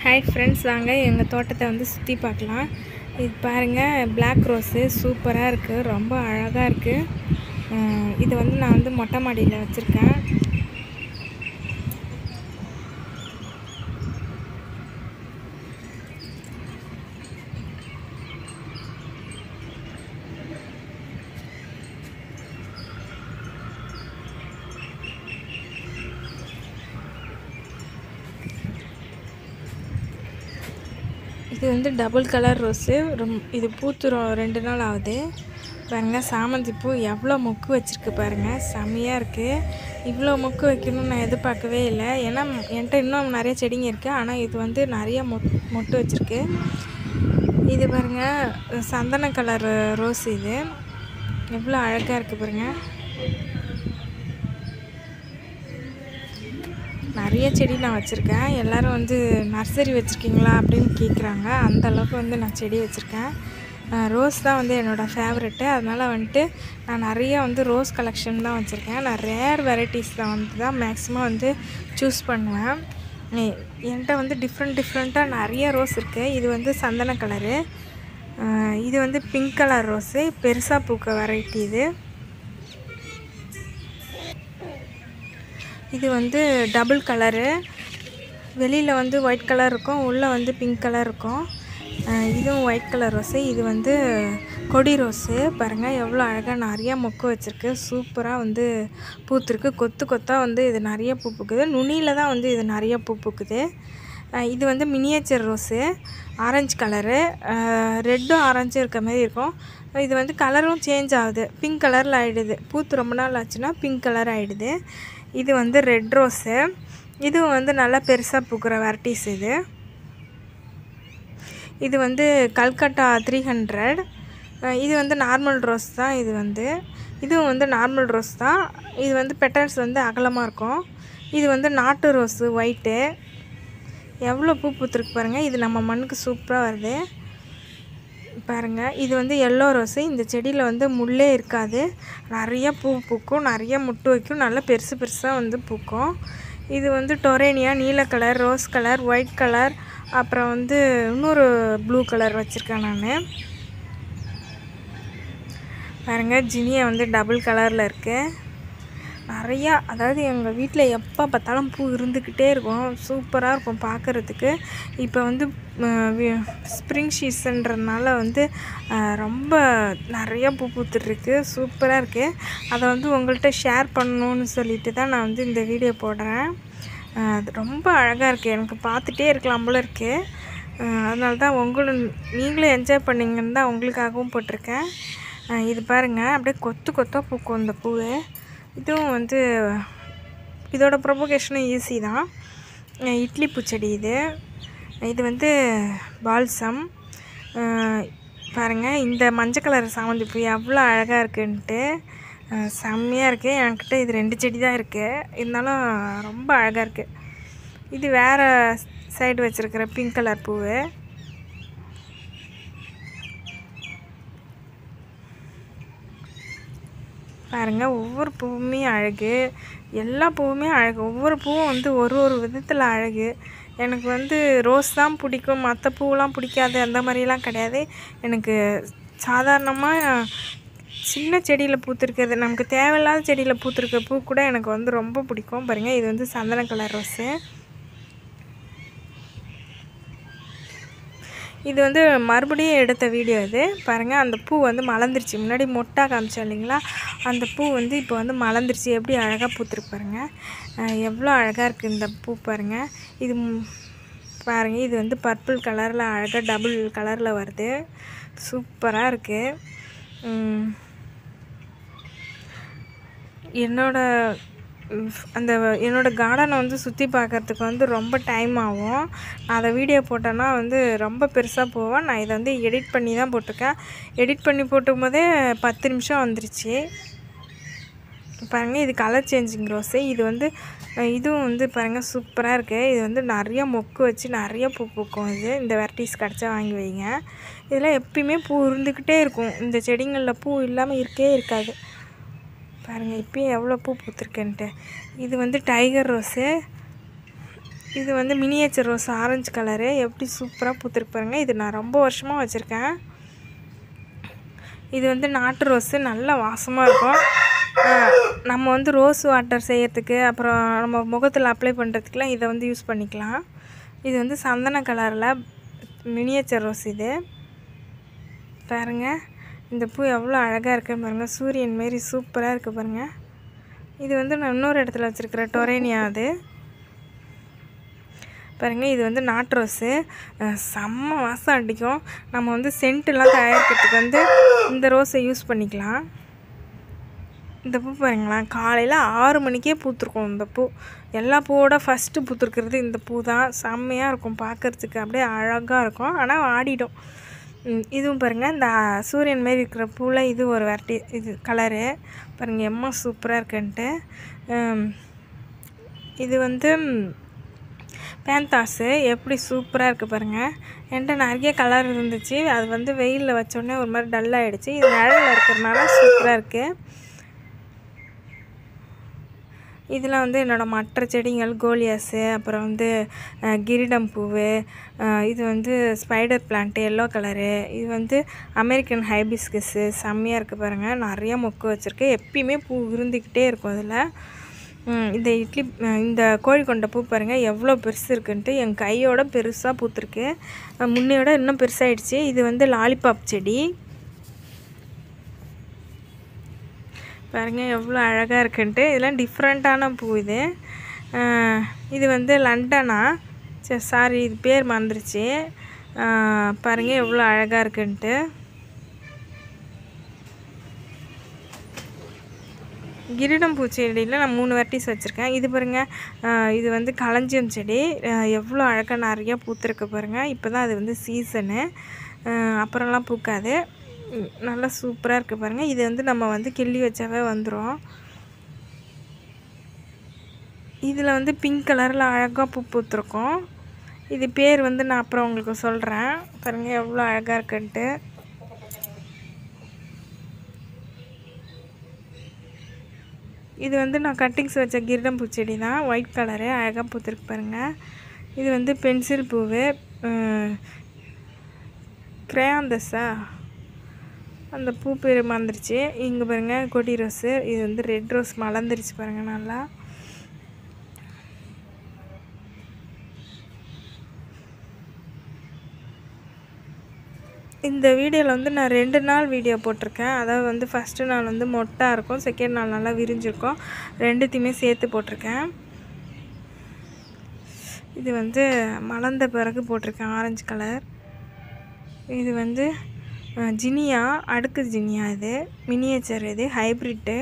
hi friends வாங்க எங்கள் தோட்டத்தை வந்து சுற்றி பார்க்கலாம் இது பாருங்கள் பிளாக் ரோஸு சூப்பராக இருக்குது ரொம்ப அழகாக இருக்குது இது வந்து நான் வந்து மொட்டை மாடியில் வச்சுருக்கேன் இது வந்து டபுள் கலர் ரோஸு ரொம் இது பூத்து ரொ- ரெண்டு நாள் ஆகுது பாருங்க சாமந்தி பூ எவ்வளோ மொக்கு வச்சுருக்கு பாருங்க செம்மையாக இருக்குது இவ்வளோ மொக்கு வைக்கணும்னு நான் எதிர்பார்க்கவே இல்லை ஏன்னா என்கிட்ட இன்னும் நிறைய செடிங்க இருக்குது ஆனால் இது வந்து நிறைய மொட் மொட்டு வச்சுருக்கு இது பாருங்க சந்தன கலர் ரோஸ் இது எவ்வளோ அழகாக இருக்குது பாருங்க நிறைய செடி நான் வச்சுருக்கேன் எல்லோரும் வந்து நர்சரி வச்சுருக்கீங்களா அப்படின்னு கேட்குறாங்க அந்த அளவுக்கு வந்து நான் செடி வச்சுருக்கேன் ரோஸ் தான் வந்து என்னோடய ஃபேவரெட்டு அதனால் வந்துட்டு நான் நிறைய வந்து ரோஸ் கலெக்ஷன் தான் வச்சுருக்கேன் நான் ரேர் வெரைட்டிஸில் வந்து தான் மேக்ஸிமம் வந்து சூஸ் பண்ணுவேன் எ- என்கிட்ட வந்து டிஃப்ரெண்ட் டிஃப்ரெண்ட்டாக நிறைய ரோஸ் இருக்குது இது வந்து சந்தன கலரு இது வந்து பிங்க் கலர் ரோஸு பெருசாக பூக்க வெரைட்டி இது இது வந்து டபுள் கலரு வெளியில் வந்து ஒயிட் கலர் இருக்கும் உள்ளே வந்து பிங்க் கலர் இருக்கும் அஹ் இதுவும் ஒயிட் கலர் ரோஸு இது வந்து கொடி ரோஸு பாருங்கள் எவ்வளோ அழகாக நிறைய மொக்கு வச்சுருக்கு சூப்பராக வந்து பூத்துருக்கு கொத்து கொத்தாக வந்து இது நிறைய பூ பூக்குது நுனியில் தான் வந்து இது நிறைய பூ பூக்குது அஹ் இது வந்து மினியேச்சர் ரோஸு ஆரஞ்சு கலரு ரெட்டும் ஆரஞ்சும் இருக்க மாதிரி இருக்கும் இது வந்து கலரும் சேஞ்ச் ஆகுது பிங்க் கலரில் ஆகிடுது பூத்து ரொம்ப நாள் ஆச்சுன்னா பிங்க் கலர் ஆகிடுது இது வந்து ரெட் ரோஸு இதுவும் வந்து நல்லா பெருசாக பூக்கிற வெரைட்டிஸ் இது இது வந்து கல்கட்டா த்ரீ ஹண்ட்ரட் இது வந்து நார்மல் ரோஸ் தான் இது வந்து இதுவும் வந்து நார்மல் ரோஸ் தான் இது வந்து பெட்டல்ஸ் வந்து அகலமாக இருக்கும் இது வந்து நாட்டு ரோஸு ஒயிட்டு எவ்வளோ பூ பூத்துருக்கு பாருங்கள் இது நம்ம மண்ணுக்கு சூப்பராக வருது பாருங்கள் இது வந்து எல்லோ ரோஸு இந்த செடியில் வந்து முள்ளே இருக்காது நிறைய பூ பூக்கும் நிறைய முட்டு வைக்கும் நல்லா பெருசு பெருசாக வந்து பூக்கும் இது வந்து டொரேனியா நீல colour rose colour white colour அப்புறம் வந்து இன்னொரு ப்ளூ கலர் வச்சுருக்கேன் நான் பாருங்கள் ஜினியா வந்து டபுள் கலரில் இருக்குது நிறையா அதாவது எங்கள் வீட்டில் எப்போ பார்த்தாலும் பூ இருந்துக்கிட்டே இருக்கும் சூப்பராக இருக்கும் பார்க்குறதுக்கு இப்போ வந்து ஸ்ப்ரிங் சீசன்றதுனால வந்து அஹ், ரொம்ப நிறைய பூ பூத்துட்ருக்கு சூப்பராக இருக்குது அதை வந்து உங்கள்கிட்ட ஷேர் பண்ணணும்னு சொல்லிட்டு தான் நான் வந்து இந்த வீடியோ போடுறேன் அஹ், அது ரொம்ப அழகாக இருக்குது எனக்கு பார்த்துட்டே இருக்கலாம் போல இருக்குது அதனால தான் உங்களும் நீங்களும் என்ஜாய் பண்ணீங்கன்னு தான் உங்களுக்காகவும் போட்டிருக்கேன் அஹ், இது பாருங்கள் அப்படியே கொத்து கொத்தாக பூக்கும் இந்த பூவு இதுவும் வந்து இதோட ப்ரொபகேஷனும் ஈஸி தான் அஹ் இட்லி பூச்செடி இது இது வந்து பால்சம் பாருங்கள் இந்த மஞ்சள் கலர் சாமந்தி பூ எவ்வளோ அழகாக இருக்குன்ட்டு அஹ் செம்மையாக இருக்குது என்கிட்ட இது ரெண்டு செடி தான் இருக்குது இருந்தாலும் ரொம்ப அழகாக இருக்குது இது வேறு சைடு வச்சுருக்கிற பிங்க் கலர் பூவு பாருங்கள் ஒவ்வொரு பூவுமே அழகு எல்லா பூவுமே அழகு ஒவ்வொரு பூவும் வந்து ஒரு ஒரு விதத்தில் அழகு எனக்கு வந்து ரோஸ் தான் பிடிக்கும் மற்ற பூவெலாம் பிடிக்காது அந்த மாதிரிலாம் கிடையாது எனக்கு சாதாரணமாக சின்ன செடியில் பூத்திருக்கிறது நமக்கு தேவையில்லாத செடியில் பூத்திருக்க பூ கூட எனக்கு வந்து ரொம்ப பிடிக்கும் பாருங்கள் இது வந்து சந்தன கலர் ரோஸு இது வந்து மறுபடியும் எடுத்த வீடியோ இது பாருங்கள் அந்த பூ வந்து மலர்ந்துருச்சு முன்னாடி மொட்டாக காமிச்சோம் இல்லைங்களா அந்த பூ வந்து இப்போ வந்து மலர்ந்துருச்சு எப்படி அழகாக பூத்துருக்கு பாருங்கள் அஹ் எவ்வளோ அழகாக இருக்குது இந்த பூ பாருங்கள் இது ம், பாருங்கள் இது வந்து பர்பிள் கலரில் அழகாக டபுள் கலரில் வருது சூப்பராக இருக்குது என்னோட உம், அந்த என்னோட கார்டனை வந்து சுற்றி பார்க்கறதுக்கு வந்து ரொம்ப டைம் ஆகும் நான் அதை வீடியோ போட்டேன்னா வந்து ரொம்ப பெருசாக போவேன் நான் இதை வந்து எடிட் பண்ணி தான் போட்டிருக்கேன் எடிட் பண்ணி போட்டும் போதே பத்து நிமிஷம் வந்துருச்சு பாருங்கள் இது கலர் சேஞ்சிங் ரோஸு இது வந்து அஹ், இதுவும் வந்து பாருங்கள் சூப்பராக இருக்குது இது வந்து நிறைய மொக்கு வச்சு நிறைய பூ பூக்கும் இது இந்த வெரைட்டிஸ் கிடச்சா வாங்கி வைங்க இதில் எப்பயுமே பூ இருந்துக்கிட்டே இருக்கும் இந்த செடிங்களில் பூ இல்லாமல் இருக்கவே இருக்காது பாருங்கள் இப்போயும் எவ்வளோ பூ பூத்துருக்குன்ட்டு இது வந்து டைகர் ரோஸு இது வந்து மினியேச்சர் ரோஸ் ஆரஞ்சு கலரு எப்படி சூப்பராக பூத்துருக்கு பாருங்க இது நான் ரொம்ப வருஷமாக வச்சுருக்கேன் இது வந்து நாட்டு ரோஸு நல்ல வாசமாக இருக்கும் அஹ் நம்ம வந்து ரோஸ் வாட்டர் செய்யறதுக்கு அப்புறம் நம்ம முகத்தில் அப்ளை பண்ணுறதுக்குலாம் இதை வந்து யூஸ் பண்ணிக்கலாம் இது வந்து சந்தன கலரில் மினியேச்சர் ரோஸ் இது பாருங்க இந்த பூ எவ்வளோ அழகாக இருக்கு பாருங்கள் சூரியன் மாரி சூப்பராக இருக்குது பாருங்கள் இது வந்து நான் இன்னொரு இடத்துல வச்சுருக்கிற டொரேனியா அது பாருங்கள் இது வந்து நாட்டு ரோஸு அஹ் செம்ம வாசம் அடிக்கும் நம்ம வந்து சென்ட்டுலாம் தயாரிக்கிறதுக்கு வந்து இந்த ரோஸை யூஸ் பண்ணிக்கலாம் இந்த பூ பாருங்களேன் காலையில் ஆறு மணிக்கே பூத்துருக்கும் இந்த பூ எல்லா பூவோட ஃபஸ்ட்டு பூத்துருக்கிறது இந்த பூ தான் செம்மையாக இருக்கும் பார்க்கறதுக்கு அப்படியே அழகாக இருக்கும் ஆனால் ஆடிடும் ம், இதுவும் பாருங்கள் இந்த சூரியன் மாரி இருக்கிற பூவில் இது ஒரு வெரைட்டி இது கலரு பாருங்கள் எம்மா சூப்பராக இருக்குன்ட்டு ம், இது வந்து ம், பேந்தாஸு எப்படி சூப்பராக இருக்குது பாருங்கள் என்கிட்ட நிறைய கலர் இருந்துச்சு அது வந்து வெயிலில் வச்சோடனே ஒரு மாதிரி டல் ஆகிடுச்சு இது நிழலில் இருக்கிறனால சூப்பராக இருக்குது இதெல்லாம் வந்து என்னோடய மற்ற செடிகள் கோலியாஸு அப்புறம் வந்து அஹ், கிரீடம் பூவு அஹ், இது வந்து ஸ்பைடர் பிளான்ட்டு எல்லோ கலரு இது வந்து அமெரிக்கன் ஹைபிஸ்கஸ்ஸு செம்மையாக இருக்குது பாருங்கள் நிறைய மொக்கு வச்சுருக்கு எப்பயுமே பூ இருந்துக்கிட்டே இருக்கும் அதில் ம், இந்த இட்லி அஹ், இந்த கோழிக்கொண்ட பூ பாருங்கள் எவ்வளோ பெருசு இருக்குன்ட்டு என் கையோட பெருசாக பூத்துருக்கு அஹ், முன்னையோட இன்னும் பெருசாகிடுச்சு இது வந்து லாலிபாப் செடி பாருங்க எவ்வளோ அழகாக இருக்குன்ட்டு இதெல்லாம் டிஃப்ரெண்ட்டான பூ இது அஹ், இது வந்து லண்டனா சரி சாரி இது பேர் மறந்துருச்சு அஹ், பாருங்க எவ்வளோ அழகாக இருக்குன்ட்டு கிரீடம் பூச்செடியில் நான் மூணு வெரைட்டிஸ் வச்சுருக்கேன் இது பாருங்கள் அஹ், இது வந்து களஞ்சியம் செடி அஹ், எவ்வளோ அழகாக நிறையா பூத்துருக்கு பாருங்கள் இப்போ தான் அது வந்து சீசனு அப்புறம்லாம் பூக்காது ம், நல்லா சூப்பராக இருக்குது பாருங்கள் இது வந்து நம்ம வந்து கிள்ளி வச்சாவே வந்துடும் இதில் வந்து பிங்க் கலரில் அழகாக பூ பூத்துருக்கும் இது பேர் வந்து நான் அப்புறம் உங்களுக்கு சொல்கிறேன் பாருங்கள் எவ்வளோ அழகாக இருக்குன்ட்டு இது வந்து நான் கட்டிங்ஸ் வச்ச கிரீடம் பூச்செடி தான் ஒயிட் கலரு அழகாக பூத்துருக்கு பாருங்கள் இது வந்து பென்சில் பூவு கிரேயாந்தஸா அந்த பூ பேர் மறந்துருச்சு இங்கே பாருங்கள் கொடி ரோஸு இது வந்து ரெட் ரோஸ் மலர்ந்துருச்சு பாருங்கள் நல்லா இந்த வீடியோவில் வந்து நான் ரெண்டு நாள் வீடியோ போட்டிருக்கேன் அதாவது வந்து ஃபஸ்ட்டு நாள் வந்து மொட்டாக இருக்கும் செகண்ட் நாள் நல்லா விரிஞ்சிருக்கும் ரெண்டுத்தையுமே சேர்த்து போட்டிருக்கேன் இது வந்து மலர்ந்த பிறகு போட்டிருக்கேன் ஆரஞ்சு கலர் இது வந்து அஹ், ஜினியா அடுக்கு ஜினியா இது மினியேச்சர் இது ஹைப்ரிட்டு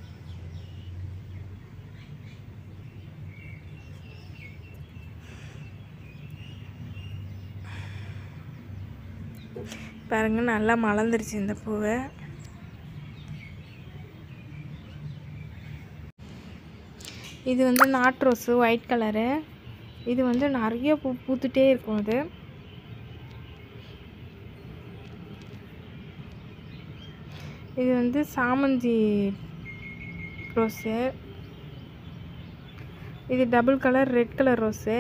பாருங்க நல்லா மலர்ந்துருச்சு இந்த பூவை இது வந்து நாட் ரோஸு ஒயிட் கலரு இது வந்து நிறைய பூ பூத்துட்டே இருக்கும் அது இது வந்து சாமந்தி ரோஸு இது double colour red colour rose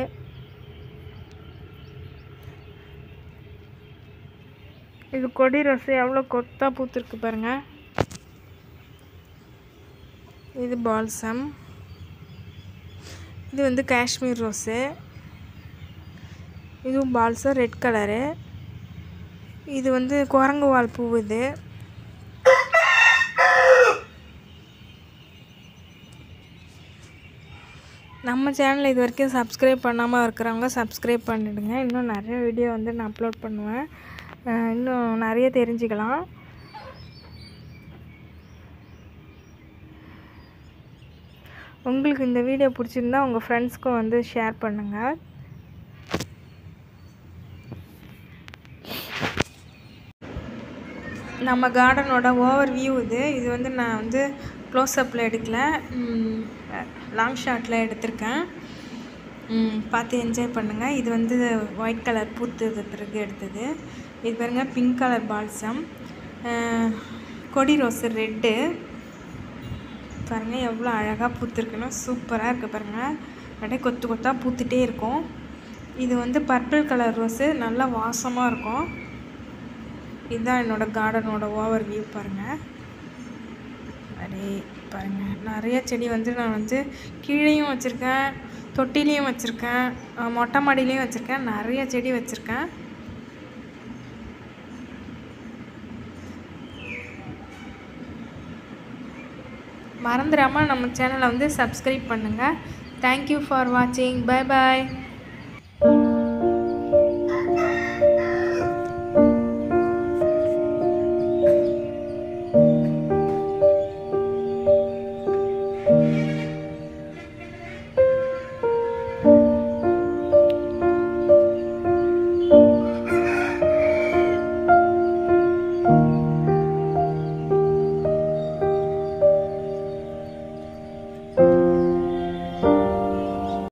இது கொடி ரோஸு எவ்வளோ கொத்தாக பூத்துருக்கு பாருங்க இது பால்சம் இது வந்து காஷ்மீர் ரோஸு இதுவும் பால்சம் ரெட் கலரு இது வந்து குரங்கு வால் பூ இது நம்ம சேனல் இது வரைக்கும் சப்ஸ்கிரைப் பண்ணாமல் இருக்கிறவங்க சப்ஸ்கிரைப் பண்ணிடுங்க இன்னும் நிறைய வீடியோ வந்து நான் அப்லோட் பண்ணுவேன் அஹ் இன்னும் நிறைய தெரிஞ்சுக்கலாம் உங்களுக்கு இந்த வீடியோ பிடிச்சிருந்தா உங்கள் ஃப்ரெண்ட்ஸ்க்கும் வந்து ஷேர் பண்ணுங்கள் நம்ம கார்டனோட ஓவர் வியூ இது இது வந்து நான் வந்து க்ளோஸ்அப்பில் எடுக்கல லாங் ஷாட்டில் எடுத்திருக்கேன் ம், பார்த்து என்ஜாய் பண்ணுங்கள் இது வந்து ஒயிட் கலர் பூத்தது பிறகு எடுத்தது இது பாருங்க பிங்க் கலர் பால்சம் கொடி ரோஸு ரெட்டு பாருங்கள் எவ்வளோ அழகாக பூத்துருக்குன்னு சூப்பராக இருக்குது பாருங்கள் அப்படியே கொத்து கொத்தாக பூத்துட்டே இருக்கும் இது வந்து பர்பிள் கலர் ரோஸு நல்லா வாசமாக இருக்கும் இதுதான் என்னோடய கார்டனோட ஓவர் வியூ பாருங்கள் அப்படியே பாருங்கள் நிறைய செடி வந்து நான் வந்து கீழேயும் வச்சுருக்கேன் தொட்டிலையும் வச்சுருக்கேன் அஹ் மொட்டை மாடியிலையும் வச்சுருக்கேன் நிறைய செடி வச்சுருக்கேன் மறந்துடாமல் நம்ம சேனலை வந்து சப்ஸ்கிரைப் பண்ணுங்கள் தேங்க்யூ ஃபார் வாட்சிங் பை பாய்